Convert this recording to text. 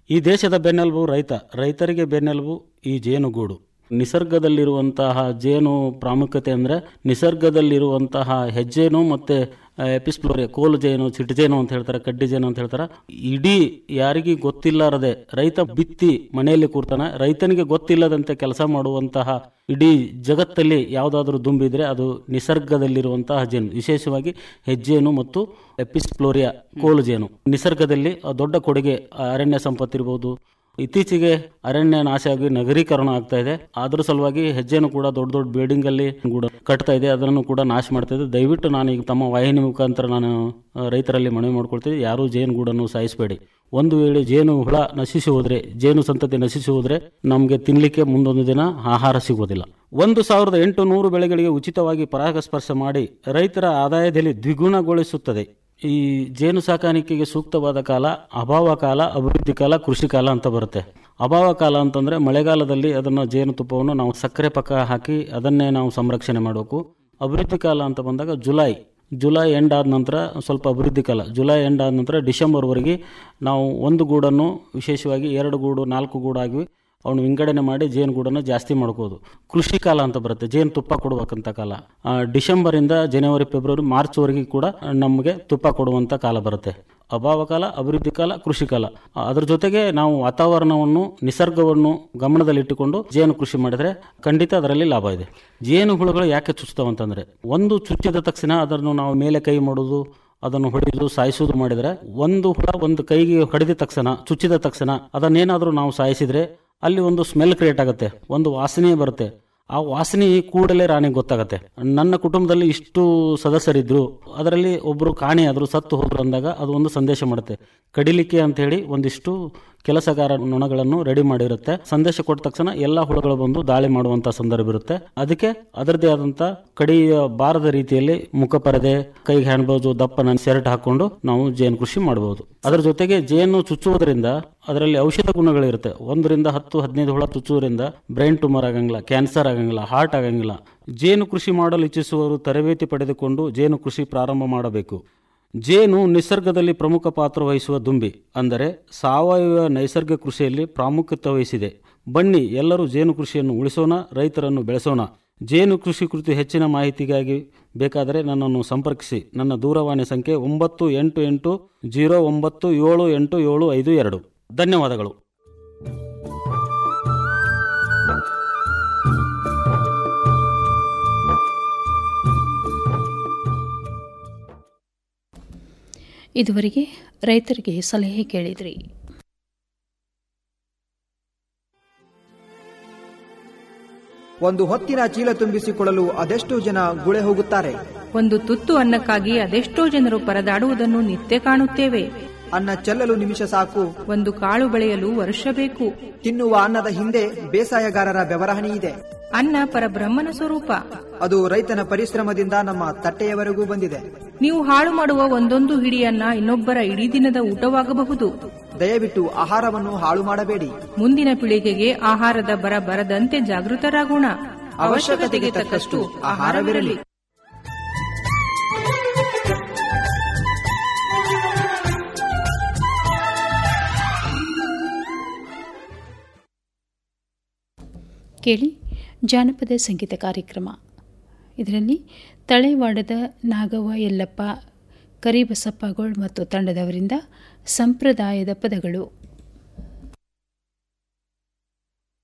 ಈ ದೇಶದ ಬೆನ್ನೆಲುಬು ರೈತ ರೈತರಿಗೆ ಬೆನ್ನೆಲುಬು ಈ ಜೇನುಗೂಡು ನಿಸರ್ಗದಲ್ಲಿರುವಂತಹ ಜೇನು ಪ್ರಾಮುಖ್ಯತೆ ಅಂದರೆ ನಿಸರ್ಗದಲ್ಲಿರುವಂತಹ ಹೆಜ್ಜೇನು ಮತ್ತು ಎಪಿಸ್ಪ್ಲೋರಿಯಾ ಕೋಲು ಜೇನು ಚಿಟ್ಟಜೇನು ಅಂತ ಹೇಳ್ತಾರೆ ಕಡ್ಡಿ ಜೇನು ಅಂತ ಹೇಳ್ತಾರೆ ಇಡೀ ಯಾರಿಗೂ ಗೊತ್ತಿಲ್ಲಾರದೆ ರೈತ ಬಿತ್ತಿ ಮನೆಯಲ್ಲಿ ಕೂರ್ತಾನೆ ರೈತನಿಗೆ ಗೊತ್ತಿಲ್ಲದಂತೆ ಕೆಲಸ ಮಾಡುವಂತಹ ಇಡೀ ಜಗತ್ತಲ್ಲಿ ಯಾವುದಾದ್ರೂ ದುಂಬಿದ್ರೆ ಅದು ನಿಸರ್ಗದಲ್ಲಿರುವಂತಹ ಜೇನು ವಿಶೇಷವಾಗಿ ಹೆಜ್ಜೇನು ಮತ್ತು ಎಪಿಸ್ಪ್ಲೋರಿಯಾ ಕೋಲು ಜೇನು ನಿಸರ್ಗದಲ್ಲಿ ದೊಡ್ಡ ಕೊಡುಗೆ ಅರಣ್ಯ ಸಂಪತ್ತಿರ್ಬೋದು ಇತ್ತೀಚೆಗೆ ಅರಣ್ಯ ನಾಶ ಆಗಿ ನಗರೀಕರಣ ಆಗ್ತಾ ಇದೆ ಅದ್ರ ಸಲುವಾಗಿ ಹೆಜ್ಜೆನು ಕೂಡ ದೊಡ್ಡ ದೊಡ್ಡ ಬಿಲ್ಡಿಂಗ್ ಅಲ್ಲಿ ಕೂಡ ಕಟ್ತಾ ಇದೆ ಅದನ್ನು ಕೂಡ ನಾಶ ಮಾಡ್ತಾ ಇದೆ ದಯವಿಟ್ಟು ನಾನು ಈಗ ತಮ್ಮ ವಾಹಿನಿ ಮುಖಾಂತರ ನಾನು ಆ, ರೈತರಲ್ಲಿ ಮನವಿ ಮಾಡ್ಕೊಳ್ತೀನಿ ಯಾರೂ ಜೇನುಗೂಡನ್ನು ಸಾಯಿಸಬೇಡಿ ಒಂದು ವೇಳೆ ಜೇನು ಹುಳ ನಶಿಸಿ ಹೋದ್ರೆ ಜೇನು ಸಂತತಿ ನಶಿಸಿ ಹೋದ್ರೆ ನಮಗೆ ತಿನ್ಲಿಕ್ಕೆ ಮುಂದೊಂದು ದಿನ ಆಹಾರ ಸಿಗೋದಿಲ್ಲ ಒಂದು ಸಾವಿರದ ಎಂಟು ನೂರು ಬೆಳೆಗಳಿಗೆ ಉಚಿತವಾಗಿ ಪರಾಗಸ್ಪರ್ಶ ಮಾಡಿ ರೈತರ ಆದಾಯದಲ್ಲಿ ದ್ವಿಗುಣಗೊಳಿಸುತ್ತದೆ ಈ ಜೇನು ಸಾಕಾಣಿಕೆಗೆ ಸೂಕ್ತವಾದ ಕಾಲ ಅಭಾವ ಕಾಲ ಅಭಿವೃದ್ಧಿ ಕಾಲ ಕೃಷಿ ಕಾಲ ಅಂತ ಬರುತ್ತೆ ಅಭಾವ ಕಾಲ ಅಂತಂದ್ರೆ ಮಳೆಗಾಲದಲ್ಲಿ ಅದನ್ನು ಜೇನುತುಪ್ಪವನ್ನು ನಾವು ಸಕ್ಕರೆ ಪಕ್ಕ ಹಾಕಿ ಅದನ್ನೇ ನಾವು ಸಂರಕ್ಷಣೆ ಮಾಡಬೇಕು ಅಭಿವೃದ್ಧಿ ಕಾಲ ಅಂತ ಬಂದಾಗ ಜುಲೈ ಜುಲೈ ಎಂಡ್ ಆದ ನಂತರ ಸ್ವಲ್ಪ ಅಭಿವೃದ್ಧಿ ಕಾಲ ಜುಲೈ ಎಂಡ್ ಆದ ನಂತರ ಡಿಸೆಂಬರ್ವರೆಗೆ ನಾವು ಒಂದು ಗೂಡನ್ನು ವಿಶೇಷವಾಗಿ ಎರಡು ಗೂಡು ನಾಲ್ಕು ಗೂಡಾಗಿ ಅವನು ವಿಂಗಡಣೆ ಮಾಡಿ ಜೇನುಗೂಡನ್ನು ಜಾಸ್ತಿ ಮಾಡ್ಕೋದು ಕೃಷಿ ಕಾಲ ಅಂತ ಬರುತ್ತೆ ಜೇನು ತುಪ್ಪ ಕೊಡುವಂಥ ಕಾಲ ಆ, ಡಿಸೆಂಬರಿಂದ ಜನವರಿ ಫೆಬ್ರವರಿ ಮಾರ್ಚ್ವರೆಗೆ ಕೂಡ ನಮಗೆ ತುಪ್ಪ ಕೊಡುವಂಥ ಕಾಲ ಬರುತ್ತೆ ಅಭಾವ ಕಾಲ ಅಭಿವೃದ್ಧಿ ಕಾಲ ಕೃಷಿ ಕಾಲ ಆ, ಅದ್ರ ಜೊತೆಗೆ ನಾವು ವಾತಾವರಣವನ್ನು ನಿಸರ್ಗವನ್ನು ಗಮನದಲ್ಲಿಟ್ಟುಕೊಂಡು ಜೇನು ಕೃಷಿ ಮಾಡಿದ್ರೆ ಖಂಡಿತ ಅದರಲ್ಲಿ ಲಾಭ ಇದೆ ಜೇನು ಹುಳುಗಳು ಯಾಕೆ ಚುಚ್ತಾವಂತಂದ್ರೆ ಒಂದು ಚುಚ್ಚಿದ ತಕ್ಷಣ ಅದನ್ನು ನಾವು ಮೇಲೆ ಕೈ ಮಾಡೋದು ಅದನ್ನು ಹೊಡೆಯುವುದು ಸಾಯಿಸುವುದು ಮಾಡಿದರೆ ಒಂದು ಹುಳ ಒಂದು ಕೈಗೆ ಹೊಡೆದ ತಕ್ಷಣ ಚುಚ್ಚಿದ ತಕ್ಷಣ ಅದನ್ನೇನಾದರೂ ನಾವು ಸಾಯಿಸಿದ್ರೆ ಅಲ್ಲಿ ಒಂದು ಸ್ಮೆಲ್ ಕ್ರಿಯೇಟ್ ಆಗುತ್ತೆ ಒಂದು ವಾಸನೆ ಬರುತ್ತೆ ಆ ವಾಸನೆ ಕೂಡಲೇ ರಾಣಿಗೆ ಗೊತ್ತಾಗತ್ತೆ ನನ್ನ ಕುಟುಂಬದಲ್ಲಿ ಇಷ್ಟು ಸದಸ್ಯರಿದ್ರು ಅದರಲ್ಲಿ ಒಬ್ಬರು ಕಾಣೆಯಾದ್ರು ಸತ್ತು ಹೋದ್ರು ಅಂದಾಗ ಅದು ಒಂದು ಸಂದೇಶ ಮಾಡುತ್ತೆ ಕಡಿಲಿಕ್ಕೆ ಅಂತ ಹೇಳಿ ಒಂದಿಷ್ಟು ಕೆಲಸಗಾರ ನೊಣಗಳನ್ನು ರೆಡಿ ಮಾಡಿರುತ್ತೆ ಸಂದೇಶ ಕೊಟ್ಟ ತಕ್ಷಣ ಎಲ್ಲ ಹುಳುಗಳು ಬಂದು ದಾಳಿ ಮಾಡುವಂತ ಸಂದರ್ಭ ಇರುತ್ತೆ ಅದಕ್ಕೆ ಅದರದೇ ಆದಂತ ಕಡಿಯ ಬಾರದ ರೀತಿಯಲ್ಲಿ ಮುಖಪರದೆ ಕೈಗೆ ಹ್ಯಾಂಡ್ ಬ್ಲೌಸ್ ದಪ್ಪನ ಸೆರೆಟ್ ಹಾಕೊಂಡು ನಾವು ಜೇನು ಕೃಷಿ ಮಾಡಬಹುದು ಅದರ ಜೊತೆಗೆ ಜೇನು ಚುಚ್ಚುವುದರಿಂದ ಅದರಲ್ಲಿ ಔಷಧ ಗುಣಗಳಿರುತ್ತೆ ಒಂದರಿಂದ ಹತ್ತು ಹದಿನೈದು ಹುಳ ಚುಚ್ಚುವುದರಿಂದ ಬ್ರೈನ್ ಟ್ಯೂಮರ್ ಆಗಂಗಿಲ್ಲ ಕ್ಯಾನ್ಸರ್ ಆಗಂಗಿಲ್ಲ ಹಾರ್ಟ್ ಆಗಂಗಿಲ್ಲ ಜೇನು ಕೃಷಿ ಮಾಡಲು ಇಚ್ಛಿಸುವವರು ತರಬೇತಿ ಪಡೆದುಕೊಂಡು ಜೇನು ಕೃಷಿ ಪ್ರಾರಂಭ ಮಾಡಬೇಕು ಜೇನು ನಿಸರ್ಗದಲ್ಲಿ ಪ್ರಮುಖ ಪಾತ್ರ ವಹಿಸುವ ದುಂಬಿ ಅಂದರೆ ಸಾವಯವ ನೈಸರ್ಗಿಕ ಕೃಷಿಯಲ್ಲಿ ಪ್ರಾಮುಖ್ಯತೆ ವಹಿಸಿದೆ ಬನ್ನಿ ಎಲ್ಲರೂ ಜೇನು ಕೃಷಿಯನ್ನು ಉಳಿಸೋಣ ರೈತರನ್ನು ಬೆಳೆಸೋಣ ಜೇನು ಕೃಷಿ ಕುರಿತು ಹೆಚ್ಚಿನ ಮಾಹಿತಿಗಾಗಿ ಬೇಕಾದರೆ ನನ್ನನ್ನು ಸಂಪರ್ಕಿಸಿ ನನ್ನ ದೂರವಾಣಿ ಸಂಖ್ಯೆ ಒಂಬತ್ತು ಎಂಟು ಎಂಟು ಜೀರೋ ಒಂಬತ್ತು ಏಳು ಎಂಟು ಏಳು ಐದು ಎರಡು ಧನ್ಯವಾದಗಳು ಇದುವರೆಗೆ ರೈತರಿಗೆ ಸಲಹೆ ಕೇಳಿದ್ರಿ ಒಂದು ಹೊತ್ತಿನ ಚೀಲ ತುಂಬಿಸಿಕೊಳ್ಳಲು ಅದೆಷ್ಟೋ ಜನ ಗುಳೆ ಹೋಗುತ್ತಾರೆ ಒಂದು ತುತ್ತು ಅನ್ನಕ್ಕಾಗಿ ಅದೆಷ್ಟೋ ಜನರು ಪರದಾಡುವುದನ್ನು ನಿತ್ಯ ಕಾಣುತ್ತೇವೆ ಅನ್ನ ಚೆಲ್ಲಲು ನಿಮಿಷ ಸಾಕು ಒಂದು ಕಾಳು ಬೆಳೆಯಲು ವರ್ಷ ಬೇಕು ತಿನ್ನುವ ಅನ್ನದ ಹಿಂದೆ ಬೇಸಾಯಗಾರರ ಬೆವರಹಣಿ ಇದೆ ಅನ್ನ ಪರಬ್ರಹ್ಮನ ಸ್ವರೂಪ ಅದು ರೈತನ ಪರಿಶ್ರಮದಿಂದ ನಮ್ಮ ತಟ್ಟೆಯವರೆಗೂ ಬಂದಿದೆ ನೀವು ಹಾಳು ಮಾಡುವ ಒಂದೊಂದು ಹಿಡಿಯನ್ನ ಇನ್ನೊಬ್ಬರ ಇಡೀ ದಿನದ ಊಟವಾಗಬಹುದು ದಯವಿಟ್ಟು ಆಹಾರವನ್ನು ಹಾಳು ಮಾಡಬೇಡಿ ಮುಂದಿನ ಪೀಳಿಗೆಗೆ ಆಹಾರದ ಬರ ಬರದಂತೆ ಜಾಗೃತರಾಗೋಣ ಅವಶ್ಯಕತೆಗೆ ತಕ್ಕಷ್ಟು ಆಹಾರವಿರಲಿ ಕೇಳಿ ಜಾನಪದ ಸಂಗೀತ ಕಾರ್ಯಕ್ರಮ ಇದರಲ್ಲಿ ತಳೆವಾಡದ ನಾಗವ್ವ ಯಲ್ಲಪ್ಪ ಕರಿಬಸಪ್ಪಗೋಳ್ ಮತ್ತು ತಂಡದವರಿಂದ ಸಂಪ್ರದಾಯದ ಪದಗಳು